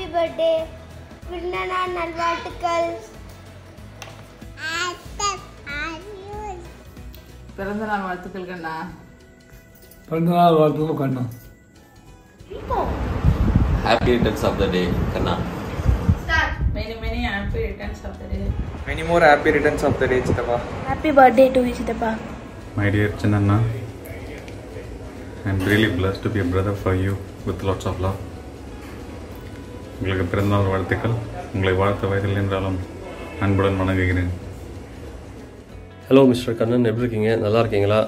Birthday பிறந்தநாள் நல்வாழ்த்துக்கள் பிறந்த நாள் வாழ்த்துக்கள் கண்ணா பிறந்தநாள் வாழ்த்துக்கள் கண்ணா happy returns of the day கண்ணா many many happy returns of the day Many more happy returns of the day, Chitapa. Happy birthday to சித்தப்பா My dear Chinanna, I'm really blessed to be a brother for you with lots of love. உங்களுக்கு பிறந்தநாள் வாழ்த்துக்கள் உங்களை வாழ்த்த வயதில் என்றாலும் அன்புடன் வணங்குகிறேன் ஹலோ மிஸ்டர் கண்ணன் எப்படி இருக்கீங்க நல்லா இருக்கீங்களா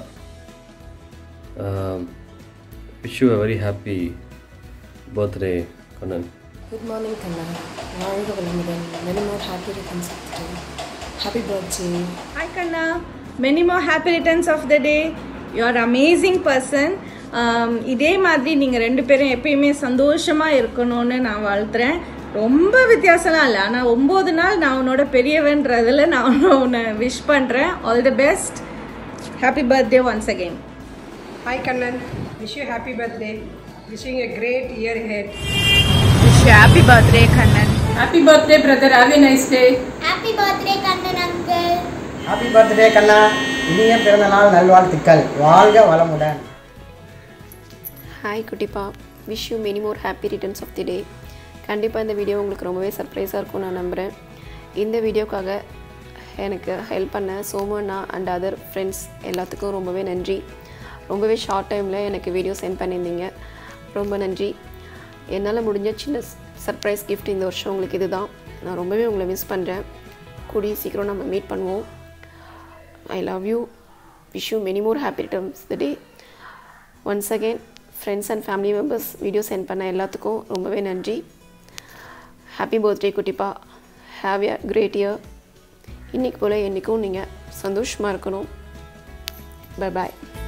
wish you a very happy birthday Kannan Good morning, Kanna. வாழ்க வளமுடன் many more happy returns of the day. Happy birthday. Hi Kanna, many more happy returns of the day. You are amazing person. Um, இதே மாதிரி நீங்கள் ரெண்டு பேரும் எப்பயுமே சந்தோஷமாக இருக்கணும்னு நான் வாழ்த்துறேன் ரொம்ப வித்தியாசம்லாம் இல்லை ஆனால் ஒம்பது நாள் நான் உன்னோட பெரியவன்றதில் நான் உன்னை விஷ் பண்ணுறேன் all the best happy birthday once again Hi Kannan, wish you happy birthday. Wishing a great year ahead. Happy birthday Kannan happy birthday brother have nice day happy birthday Kannan uncle happy birthday கண்ணா இனிய பிறந்தநாள் நல்வாழ்த்துக்கள் வாழ்க வளமுடன் hi குட்டிப்பா wish you many more happy returns of the day கண்டிப்பாக இந்த video உங்களுக்கு ரொம்பவே சர்ப்ரைஸாக இருக்கும் நான் நம்புகிறேன் இந்த வீடியோக்காக எனக்கு ஹெல்ப் பண்ண சோமண்ணா அண்ட் அதர் ஃப்ரெண்ட்ஸ் எல்லாத்துக்கும் ரொம்பவே நன்றி ரொம்பவே ஷார்ட் டைமில் எனக்கு வீடியோ சென்ட் பண்ணியிருந்தீங்க ரொம்ப நன்றி என்னால் முடிஞ்ச சின்ன சர்ப்ரைஸ் கிஃப்ட் இந்த வருஷம் உங்களுக்கு இதுதான் நான் ரொம்பவே உங்களை மிஸ் பண்ணுறேன் கூடிய சீக்கிரம் நம்ம மீட் பண்ணுவோம் I love you wish you many more happy returns the day once again friends and family members video sent பண்ண எல்லாத்துக்கும் ரொம்பவே நன்றி ஹாப்பி பர்த்டே குட்டிப்பா ஹாவ் எ கிரேட் இயர் இன்றைக்கி போல் என்றைக்கும் நீங்கள் சந்தோஷமாக இருக்கணும் பை பாய்